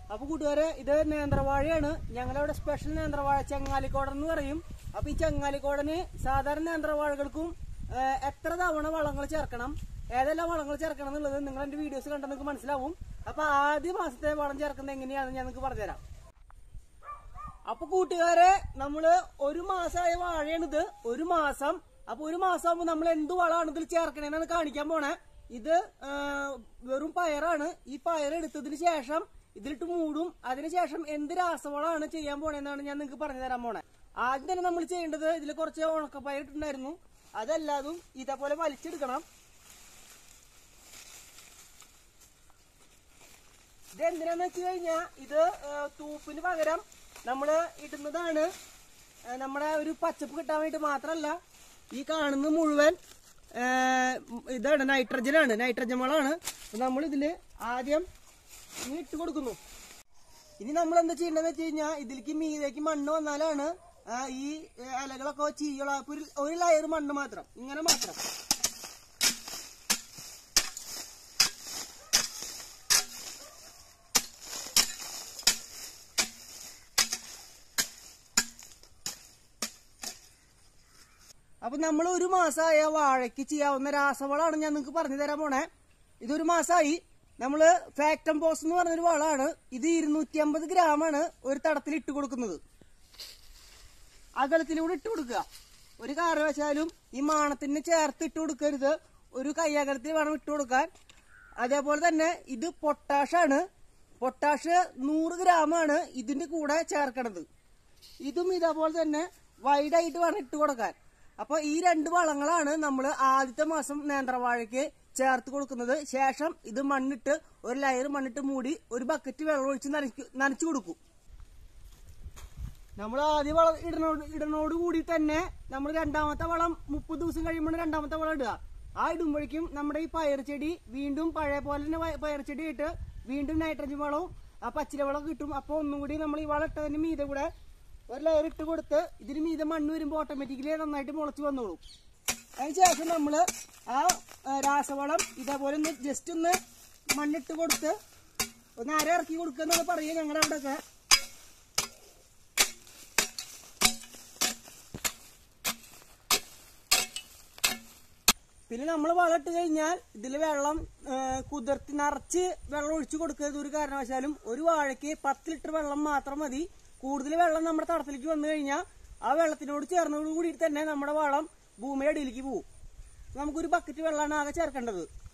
അപ്പൊ കൂട്ടുകാരെ ഇത് നേന്ത്രവാഴയാണ് ഞങ്ങളവിടെ സ്പെഷ്യൽ നേന്ത്രവാഴ ചെങ്ങാലിക്കോടൻ എന്ന് പറയും അപ്പൊ ഈ ചെങ്ങാലിക്കോടന് സാധാരണ നേന്ത്രവാഴകൾക്കും ആ, എത്ര തവണ വളങ്ങൾ ചേർക്കണം ഏതെല്ലാം വളങ്ങൾ ചേർക്കണം എന്നുള്ളത് നിങ്ങൾ എന്റെ വീഡിയോസ് കണ്ടാൽ നിങ്ങൾക്ക് മനസ്സിലാവും അപ്പൊ ആദ്യ മാസത്തെ വളം ചേർക്കുന്നത് എങ്ങനെയാണെന്ന് ഞാൻ നിങ്ങൾക്ക് പറഞ്ഞുതരാം അപ്പൊ കൂട്ടുകാരെ നമ്മള് ഒരു മാസമായ വാഴയാണിത് ഒരു മാസം അപ്പൊ ഒരു മാസം ആകുമ്പോ നമ്മൾ എന്ത് വളമാണ് ഇതിൽ ചേർക്കണേന്നാണ് കാണിക്കാൻ പോണേ ഇത് ആ, വെറും പയറാണ് ഈ പയർ എടുത്തതിന് ശേഷം ഇതിലിട്ട് മൂടും അതിനുശേഷം എന്ത് രാസവളമാണ് ചെയ്യാൻ പോണേന്നാണ് ഞാൻ നിങ്ങൾക്ക് പറഞ്ഞു തരാൻ പോണേ ആദ്യം തന്നെ നമ്മൾ ചെയ്യേണ്ടത് ഇതിൽ കുറച്ച് ഉണക്കപ്പയർ ഇട്ടിട്ടുണ്ടായിരുന്നു അതെല്ലാതും ഇതേപോലെ വലിച്ചെടുക്കണം ഇത് എന്തിനാന്ന് വെച്ച് കഴിഞ്ഞാ ഇത് ആ, തൂപ്പിന് പകരം നമ്മള് ഇടുന്നതാണ് ആ, നമ്മുടെ ഒരു പച്ചപ്പ് കിട്ടാൻ വേണ്ടി മാത്രല്ല ഈ കാണുന്ന മുഴുവൻ ആ, ഇതാണ് നൈട്രജൻ ആണ് നൈട്രജൻ വളമാണ് നമ്മൾ ഇതില് ആദ്യം ഇനി ഇട്ട് കൊടുക്കുന്നു ഇനി നമ്മൾ എന്താ ചെയ്യേണ്ടതെന്ന് വെച്ച് കഴിഞ്ഞാൽ ഇതിലേക്ക് മീതേക്ക് മണ്ണ് വന്നാലാണ് ആ, ഈ ഏ, ഇലകളൊക്കെ ചീയുള്ള ഒരു ഒരു ലയർ മണ്ണ് മാത്രം ഇങ്ങനെ മാത്രം അപ്പൊ നമ്മൾ ഒരു മാസമായ വാഴയ്ക്ക് ചെയ്യാവുന്ന രാസവളമാണ് ഞാൻ നിങ്ങൾക്ക് പറഞ്ഞു തരാൻ പോണേ ഇതൊരു മാസമായി നമ്മള് ഫാക്ടം പോസ് എന്ന് പറഞ്ഞൊരു വളമാണ് ഇത് ഇരുന്നൂറ്റി അമ്പത് ഗ്രാമാണ് ഒരു തടത്തിൽ ഇട്ട് കൊടുക്കുന്നത് അകലത്തിലൂടെ ഇട്ട് കൊടുക്കുക ഒരു കാരണവശാലും ഈ മാണത്തിന് ചേർത്ത് ഇട്ട് കൊടുക്കരുത് ഒരു കൈയകലത്തിൽ വേണം ഇട്ട് കൊടുക്കാൻ അതേപോലെ തന്നെ ഇത് പൊട്ടാഷാണ് പൊട്ടാഷ് നൂറ് ഗ്രാമാണ് ഇതിന്റെ കൂടെ ചേർക്കണത് ഇതും ഇതേപോലെ തന്നെ വൈഡായിട്ട് വേണം ഇട്ട് കൊടുക്കാൻ അപ്പൊ ഈ രണ്ട് വളങ്ങളാണ് നമ്മൾ ആദ്യത്തെ മാസം നേന്ത്രവാഴയ്ക്ക് ചേർത്ത് കൊടുക്കുന്നത് ശേഷം ഇത് മണ്ണിട്ട് ഒരു ലയർ മണ്ണിട്ട് മൂടി ഒരു ബക്കറ്റ് വെള്ളം ഒഴിച്ച് നനയ്ക്ക് നനച്ചു കൊടുക്കും നമ്മൾ ആദ്യ വളം ഇടണോട് ഇടണോട് കൂടി തന്നെ നമ്മൾ രണ്ടാമത്തെ വളം മുപ്പത് ദിവസം കഴിയുമ്പോൾ രണ്ടാമത്തെ വളം ഇടുക ആ ഇടുമ്പോഴേക്കും നമ്മുടെ ഈ പയർ ചെടി വീണ്ടും പഴയ പോലെ തന്നെ വയ- പയർ ചെടി ഇട്ട് വീണ്ടും നൈട്രജൻ വളവും ആ പച്ചില വളം കിട്ടും അപ്പോൾ ഒന്നും കൂടി നമ്മൾ ഈ വളം ഇട്ടതിന് മീതെ കൂടെ ഒരു ലെയർ ഇട്ട് കൊടുത്ത് ഇതിന് മീതെ മണ്ണ് വരുമ്പോൾ ഓട്ടോമാറ്റിക്കലി നന്നായിട്ട് മുളച്ച് വന്നോളും അതിനുശേഷം നമ്മൾ ആ ആ, രാസവളം ഇതേപോലെ ഒന്ന് ജസ്റ്റ് ഒന്ന് മണ്ണിട്ട് കൊടുത്ത് ഒന്ന് അര ഇറക്കി കൊടുക്കുക എന്നൊക്കെ പറയുക ഞങ്ങളുടെ അവിടെയൊക്കെ പിന്നെ നമ്മൾ വളം ഇട്ട് കഴിഞ്ഞാൽ ഇതിൽ വെള്ളം ആ, കുതിർത്തി നിറച്ച് വെള്ളം ഒഴിച്ചു കൊടുക്കരുത് ഒരു കാരണവശാലും ഒരു വാഴയ്ക്ക് പത്ത് ലിറ്റർ വെള്ളം മാത്രം മതി കൂടുതൽ വെള്ളം നമ്മുടെ തടത്തിലേക്ക് വന്നു കഴിഞ്ഞാൽ ആ വെള്ളത്തിനോട് ചേർന്നതോട് കൂടി തന്നെ നമ്മുടെ വളം ഭൂമിയുടെ അടിയിലേക്ക് പോകും നമുക്കൊരു ബക്കറ്റ് വെള്ളമാണ് ആകെ ചേർക്കേണ്ടത്